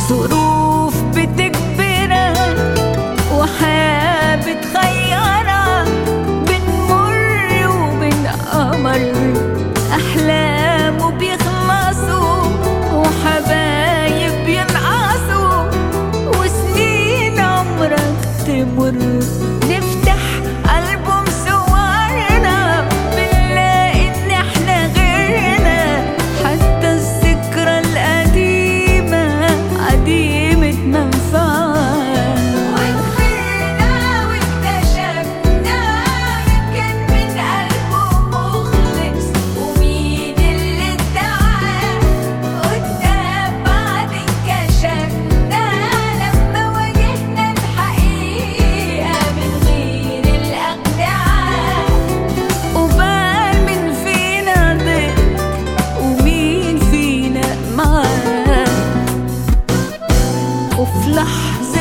ظروف بتجبرك وحياة بتخيرك بنمر وبنقمر أحلام وبيخلصوا وحبايب بينقصوا وسنين عمرك تمر نفتح ألبوم صورنا بنلاقي إن إحنا غيرنا حتى الذكرى القديمة عديمة منفعة وكبرنا واكتشفنا كان من قلبه مخلص ومين اللي ادعى قدام بعد انكشفنا لما واجهنا الحقيقة من غير الأخداع وبال من فينا ضد ومين فينا معاه وفي لحظة